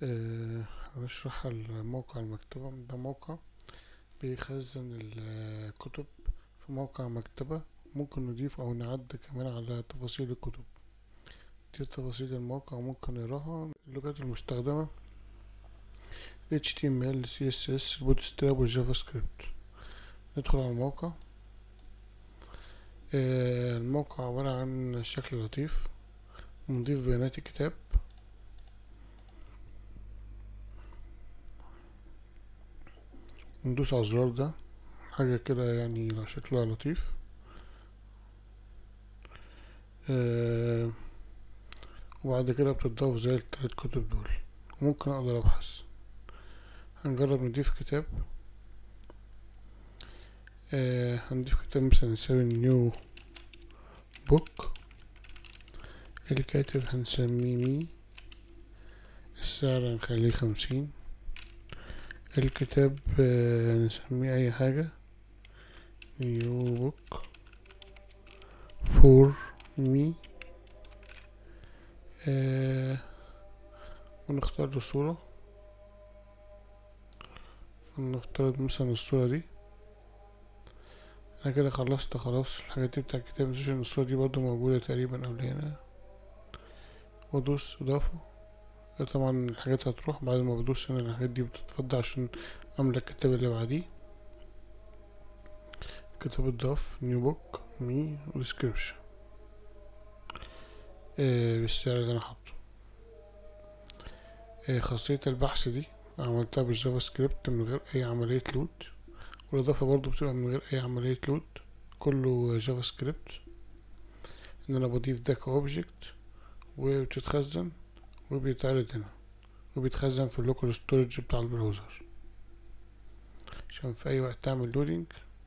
آه، هنشرح الموقع المكتبة ده موقع بيخزن الكتب في موقع مكتبة ممكن نضيف أو نعد كمان على تفاصيل الكتب دي تفاصيل الموقع ممكن نقراها اللغات المستخدمة HTML CSS البوتستراب والجافا سكريبت ندخل على الموقع آه، الموقع عبارة عن شكل لطيف نضيف بيانات الكتاب ندوس على الزرار ده حاجة كده يعني شكلها لطيف آه وبعد كده بتضاف زي التلات كتب دول وممكن اقدر ابحث هنجرب نضيف كتاب آه هنضيف كتاب مثلا نساوي نيو بوك الكاتب هنسميه مي السعر هنخليه خمسين الكتاب آه نسميه اي حاجة نيو بوك فور مي آه ونختار له صورة فنفترض مثلا الصورة دي انا كده خلصت خلاص الحاجات دي بتاع الكتاب متنسوش ان الصورة دي برضو موجودة تقريبا قبل هنا وادوس اضافة طبعا الحاجات هتروح بعد ما بدوس هنا الحاجات دي بتتفضى عشان املى الكتاب اللي بعديه كتاب اتضاف نيو بوك مي وديسكريبشن آه بالسعر اللي انا حاطه آه خاصية البحث دي عملتها بالجافا سكريبت من غير اي عملية لود والاضافة برضو بتبقى من غير اي عملية لود كله جافا سكريبت ان انا بضيف ده كاوبجكت وبتتخزن وبيتعرض هنا وبيتخزن في اللوكال ستورج بتاع البراوزر عشان في اي وقت تعمل لودينج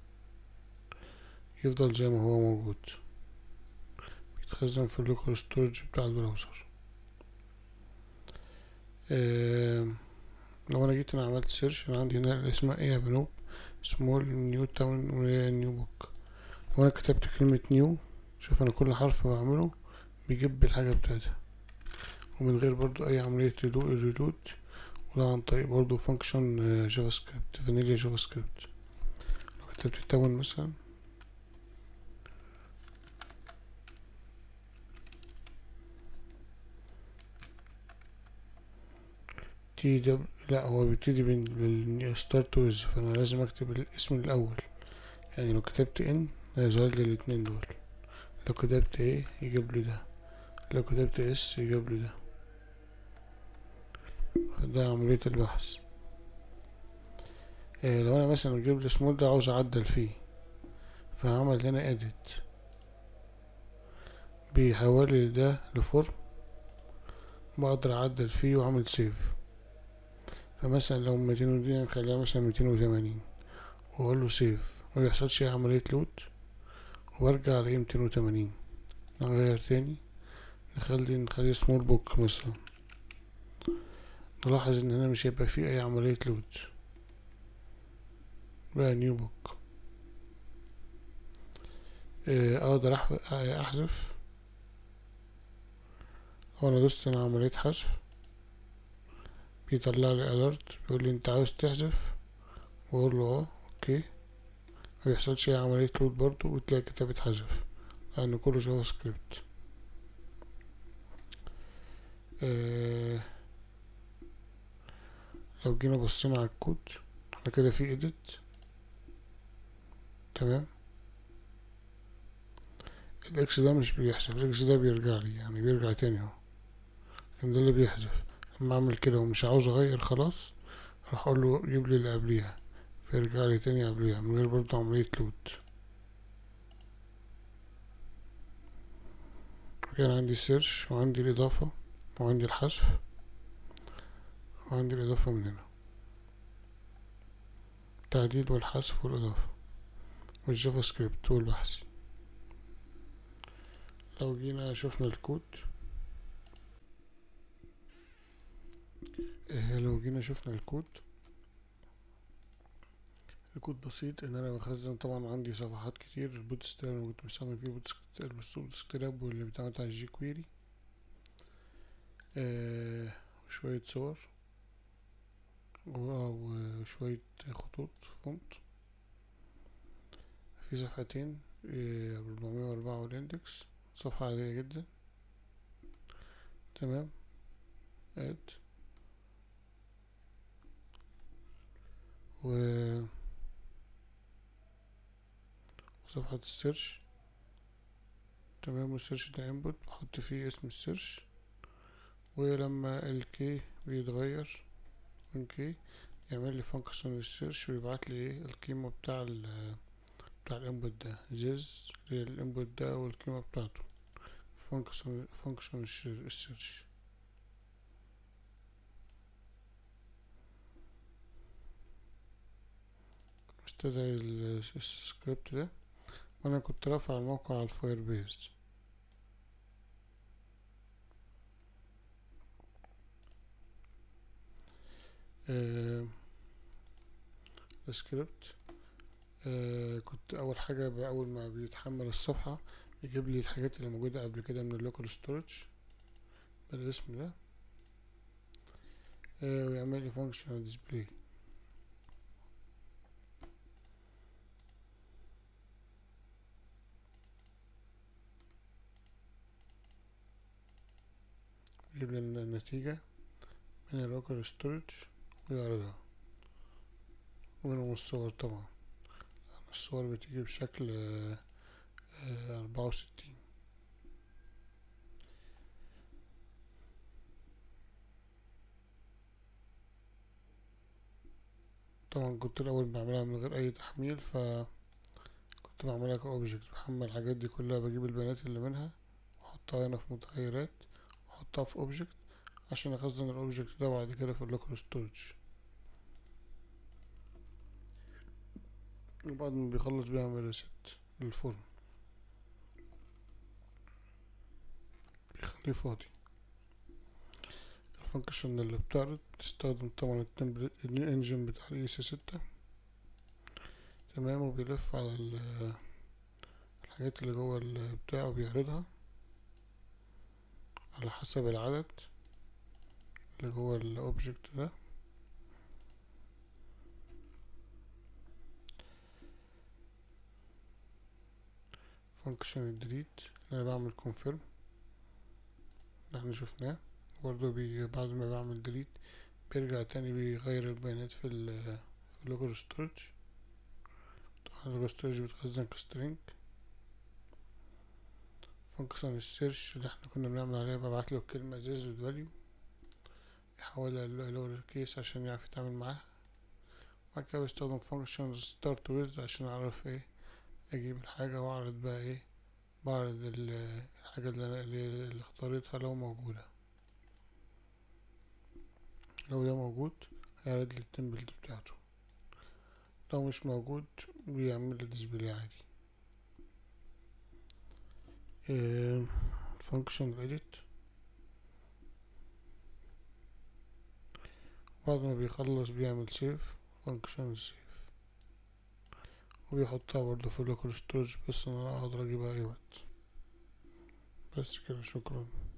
يفضل زي ما هو موجود بيتخزن في اللوكال ستورج بتاع البراوزر آه لو انا جيت انا عملت سيرش انا عندي هنا اسمها ايه بنوب سمول نيو تاون ونيو بوك لو انا كتبت كلمة نيو شوف انا كل حرف بعمله بيجيب الحاجة بتاعتها ومن غير برضو اي عملية ريلود ولا عن طريق برضو فانكشن جافا سكريبت فانيليا جافا سكريبت لو كتبت تاون مثلا تي دب لا هو بيبتدي بالستارت ويز فانا لازم اكتب الاسم الاول يعني لو كتبت ان هيظهر لي الاتنين دول لو كتبت ايه يجيب لي ده لو كتبت اس يجيب لي ده ده عملية البحث إيه لو انا مثلا اجيب لي سمول ده عاوز اعدل فيه فهعمل هنا edit بيحول لي ده لفورم بقدر اعدل فيه واعمل سيف فمثلا لو ميتين ودي نخليها مثلا ميتين وتمانين واقول له سيف مبيحصلش اي عملية لود وارجع الاقيه ميتين وتمانين نغير تاني نخلي نخلي سمول بوك مثلا نلاحظ ان هنا مش هيبقى فيه اي عملية لود بقى نيو بوك اقدر احذف هو انا دوست هنا عملية حذف بيطلع لي اليرت بيقول لي انت عاوز تحذف واقول له اه اوكي ما بيحصلش اي عمليه لود برضو وتلاقي كتاب اتحذف لان كله جافا سكريبت آه لو جينا بصينا على الكود احنا كده في اديت تمام الاكس ده مش بيحذف الاكس ده بيرجع لي يعني بيرجع تاني اهو لكن ده اللي بيحذف لما اعمل كده ومش عاوز اغير خلاص راح اقول له جيب لي اللي قبليها فيرجع لي تاني قبليها من غير برضه عملية لود كان عندي السيرش وعندي الإضافة وعندي الحذف وعندي الإضافة من هنا التعديل والحذف والإضافة والجافا سكريبت والبحث لو جينا شفنا الكود إيه لو جينا شفنا الكود الكود بسيط ان انا بخزن طبعا عندي صفحات كتير البوتستراب انا كنت مستعمل فيه بوتستراب واللي بتاع بتاع الجي كويري آه وشوية صور وشوية خطوط فونت في صفحتين أربعمية وأربعة والاندكس صفحة عادية جدا تمام اد و وصفحة السيرش تمام والسيرش ده انبوت بحط فيه اسم السيرش ولما الكي بيتغير من كي يعمل لي فانكشن السيرش ويبعت لي ايه القيمة بتاع ال بتاع الانبوت ده زيز الانبوت ده والقيمة بتاعته فانكشن فانكشن السيرش استدعي السكريبت ده وانا كنت رافع الموقع على الفاير بيز آه السكريبت آه كنت اول حاجة اول ما بيتحمل الصفحة يجيب لي الحاجات اللي موجودة قبل كده من اللوكال ستورج بالاسم ده آه ويعمل لي فانكشنال ديسبلاي يجيب لي النتيجة من اللوكال ستورج ويعرضها ومنهم الصور طبعا الصور بتيجي بشكل أربعة وستين طبعا كنت الأول بعملها من غير أي تحميل ف كنت بعملها كأوبجكت بحمل الحاجات دي كلها بجيب البيانات اللي منها وأحطها هنا في متغيرات وأحطها في أوبجكت عشان أخزن الأوبجكت ده بعد كده في اللوكال ستورج وبعد ما بيخلص بيعمل ريست للفورم بيخليه فاضي الفانكشن اللي بتعرض بتستخدم طبعا التمبلت الانجن بتاع الاي سي ستة تمام وبيلف على الحاجات اللي جوه البتاع وبيعرضها على حسب العدد اللي جوه الاوبجكت ده فانكشن الديليت انا بعمل كونفيرم اللي احنا شفناه برضه بي بعد ما بعمل ديليت بيرجع تاني بيغير البيانات في ال في اللوكال ستورج طبعا اللوكال ستورج بتخزن كسترينج فانكشن السيرش اللي احنا كنا بنعمل عليها ببعت له الكلمة زيز فاليو يحولها للور كيس عشان يعرف يتعامل معاها بعد كده بستخدم فانكشن ستارت ويز عشان اعرف ايه اجيب الحاجة واعرض بقى ايه بعرض الحاجة اللي انا اللي اختارتها لو موجودة لو ده موجود هيعرض لي التمبلت بتاعته لو مش موجود بيعمل لي ديسبلاي عادي فانكشن edit بعد ما بيخلص بيعمل سيف فانكشن سيف وبيحطها برضه في اللوكال ستورج بس انا اقدر اجيبها اي وقت بس كده شكرا